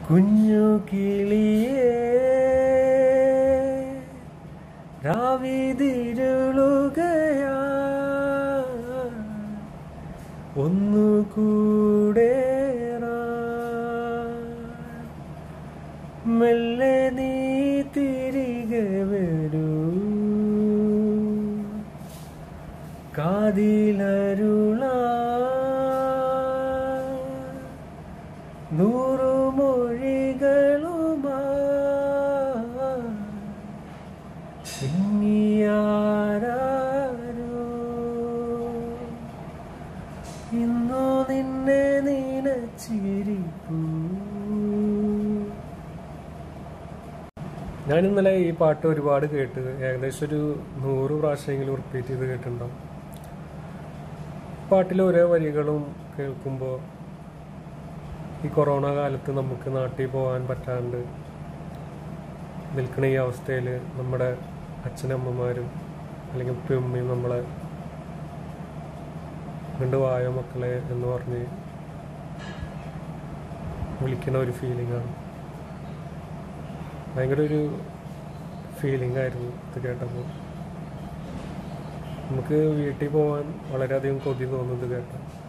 കുഞ്ഞു കിളിയേ രാവിതിരുളുകയാ ഒന്നുകൂടെ മെല്ലെ നീ തിരികെ വരൂ കാതിലരുളാ നൂറു മൊഴികളുമാ ഇനിയാരോ ഇന്നു നിന്നെ നീനച്ചിരിപ്പൂ ഞാൻ ഇന്നലെ ഈ പാട്ട് ഒരുപാട് കേട്ട് ഏകദേശം ഒരു നൂറ് പ്രാവശ്യമെങ്കിലും റിപ്പീറ്റ് ചെയ്ത് കേട്ടിട്ടുണ്ടാവും പാട്ടിലെ ഓരോ വരികളും കേൾക്കുമ്പോൾ ഈ കൊറോണ കാലത്ത് നമുക്ക് നാട്ടിൽ പോകാൻ പറ്റാണ്ട് നിൽക്കുന്ന ഈ അവസ്ഥയിൽ നമ്മുടെ അച്ഛനമ്മമാരും അല്ലെങ്കിൽ ഉപ്പയും ഉമ്മയും നമ്മളെ കണ്ടു വായോ മക്കളെ എന്ന് പറഞ്ഞ് വിളിക്കുന്ന ഒരു ഫീലിംഗ് ആണ് ഭയങ്കര ഒരു ഫീലിംഗ് ആയിരുന്നു ഇത് കേട്ടപ്പോൾ നമുക്ക് വീട്ടിൽ പോകാൻ വളരെയധികം കൊതി തോന്നുന്നത് കേട്ടോ